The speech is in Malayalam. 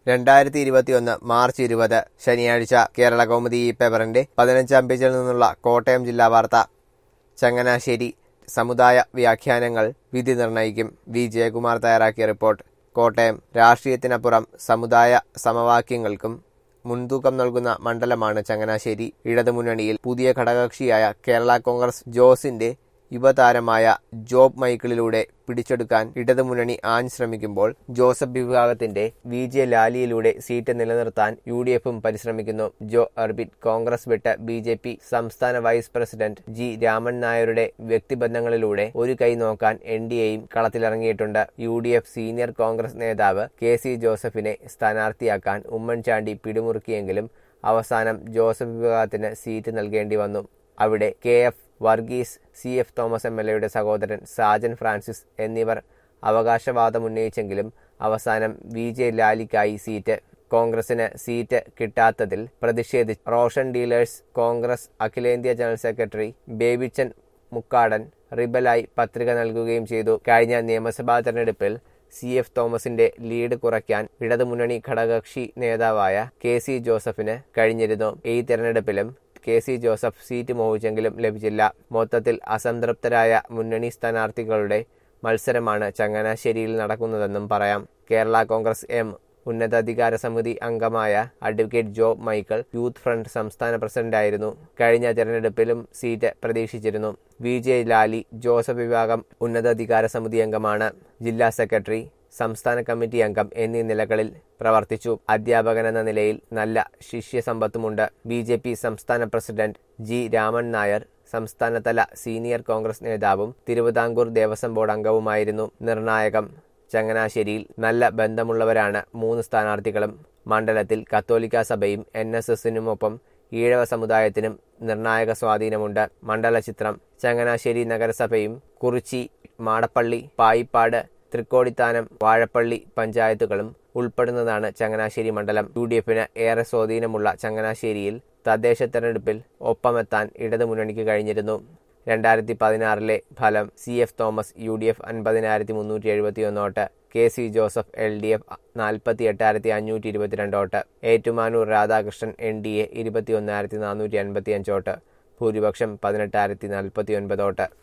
രണ്ടായിരത്തി ഇരുപത്തിയൊന്ന് മാർച്ച് ഇരുപത് ശനിയാഴ്ച കേരള കൗമുദി ഈ പേപ്പറിന്റെ പതിനഞ്ചാം പേജിൽ നിന്നുള്ള കോട്ടയം ജില്ലാ വാർത്ത ചങ്ങനാശ്ശേരി സമുദായ വ്യാഖ്യാനങ്ങൾ വിധി നിർണയിക്കും വി ജയകുമാർ തയ്യാറാക്കിയ റിപ്പോർട്ട് കോട്ടയം രാഷ്ട്രീയത്തിനപ്പുറം സമുദായ സമവാക്യങ്ങൾക്കും മുൻതൂക്കം നൽകുന്ന മണ്ഡലമാണ് ചങ്ങനാശ്ശേരി ഇടതുമുന്നണിയിൽ പുതിയ ഘടകകക്ഷിയായ കേരള കോൺഗ്രസ് ജോസിന്റെ യുവതാരമായ ജോബ് മൈക്കിളിലൂടെ പിടിച്ചെടുക്കാൻ ഇടതുമുന്നണി ആഞ്ഞ് ശ്രമിക്കുമ്പോൾ ജോസഫ് വിഭാഗത്തിന്റെ വി ജെ ലാലിയിലൂടെ സീറ്റ് നിലനിർത്താൻ യു ഡി എഫും പരിശ്രമിക്കുന്നു ജോ അർബിറ്റ് കോൺഗ്രസ് വിട്ട് ബി ജെ പി സംസ്ഥാന വൈസ് പ്രസിഡന്റ് ജി രാമൻ നായരുടെ വ്യക്തിബന്ധങ്ങളിലൂടെ ഒരു കൈ നോക്കാൻ എൻ ഡി എയും കളത്തിലിറങ്ങിയിട്ടുണ്ട് U D F senior Congress നേതാവ് കെ സി ജോസഫിനെ സ്ഥാനാർത്ഥിയാക്കാൻ ഉമ്മൻചാണ്ടി പിടിമുറുക്കിയെങ്കിലും അവസാനം ജോസഫ് വിഭാഗത്തിന് സീറ്റ് നൽകേണ്ടി വന്നു അവിടെ K F Varghese C F Thomas M L എയുടെ സഹോദരൻ സാജൻ ഫ്രാൻസിസ് എന്നിവർ അവകാശവാദമുന്നയിച്ചെങ്കിലും അവസാനം വി ജെ ലാലിക്കായി സീറ്റ് കോൺഗ്രസിന് സീറ്റ് കിട്ടാത്തതിൽ പ്രതിഷേധിച്ച് റോഷൻ ഡീലേഴ്സ് കോൺഗ്രസ് അഖിലേന്ത്യാ ജനറൽ സെക്രട്ടറി ബേബിച്ചൻ മുക്കാടൻ റിബലായി പത്രിക നൽകുകയും ചെയ്തു കഴിഞ്ഞ നിയമസഭാ തെരഞ്ഞെടുപ്പിൽ സി എഫ് തോമസിന്റെ ലീഡ് കുറയ്ക്കാൻ ഇടതുമുന്നണി ഘടകകക്ഷി നേതാവായ കെ സി ജോസഫിന് കഴിഞ്ഞിരുന്നു ഈ തെരഞ്ഞെടുപ്പിലും കെ സി ജോസഫ് സീറ്റ് മോഹിച്ചെങ്കിലും ലഭിച്ചില്ല മൊത്തത്തിൽ അസംതൃപ്തരായ മുന്നണി സ്ഥാനാർത്ഥികളുടെ മത്സരമാണ് ചങ്ങനാശ്ശേരിയിൽ നടക്കുന്നതെന്നും പറയാം കേരള കോൺഗ്രസ് എം ഉന്നതാധികാര സമിതി അംഗമായ advocate Job Michael youth front സംസ്ഥാന പ്രസിഡന്റായിരുന്നു കഴിഞ്ഞ തെരഞ്ഞെടുപ്പിലും സീറ്റ് പ്രതീക്ഷിച്ചിരുന്നു വി ജെ ലാലി ജോസഫ് വിഭാഗം ഉന്നതാധികാര സമിതി അംഗമാണ് ജില്ലാ സെക്രട്ടറി സംസ്ഥാന കമ്മിറ്റി അംഗം എന്നീ നിലകളിൽ പ്രവർത്തിച്ചു അധ്യാപകനെന്ന നിലയിൽ നല്ല ശിഷ്യസമ്പത്തുമുണ്ട് ബി ജെ പി സംസ്ഥാന പ്രസിഡന്റ് ജി രാമൻ നായർ സംസ്ഥാനതല സീനിയർ കോൺഗ്രസ് നേതാവും തിരുവിതാംകൂർ ദേവസ്വം ബോർഡ് അംഗവുമായിരുന്നു നിർണായകം ചങ്ങനാശ്ശേരിയിൽ നല്ല ബന്ധമുള്ളവരാണ് മൂന്ന് സ്ഥാനാർത്ഥികളും മണ്ഡലത്തിൽ കത്തോലിക്ക സഭയും എൻ എസ് എസിനുമൊപ്പം ഈഴവ സമുദായത്തിനും നിർണായക സ്വാധീനമുണ്ട് മണ്ഡല ചിത്രം ചങ്ങനാശ്ശേരി നഗരസഭയും കുറിച്ചി മാടപ്പള്ളി പായിപ്പാട് തൃക്കോടിത്താനം വാഴപ്പള്ളി പഞ്ചായത്തുകളും ഉൾപ്പെടുന്നതാണ് ചങ്ങനാശ്ശേരി മണ്ഡലം യു ഡി എഫിന് ഏറെ സ്വാധീനമുള്ള ചങ്ങനാശ്ശേരിയിൽ തദ്ദേശ തെരഞ്ഞെടുപ്പിൽ ഒപ്പമെത്താൻ ഇടതുമുന്നണിക്ക് കഴിഞ്ഞിരുന്നു രണ്ടായിരത്തി പതിനാറിലെ ഫലം C F Thomas U D F അൻപതിനായിരത്തി മുന്നൂറ്റി എഴുപത്തി ഒന്നോട്ട് K C Joseph L D F നാൽപ്പത്തി എട്ടായിരത്തി അഞ്ഞൂറ്റി ഇരുപത്തിരണ്ടോട്ട് Ettumanoor Radhakrishnan N D A ഇരുപത്തി ഒന്നായിരത്തി നാനൂറ്റി അൻപത്തി അഞ്ചോട്ട് ഭൂരിപക്ഷം പതിനെട്ടായിരത്തി നാൽപ്പത്തി ഒൻപതോട്ട്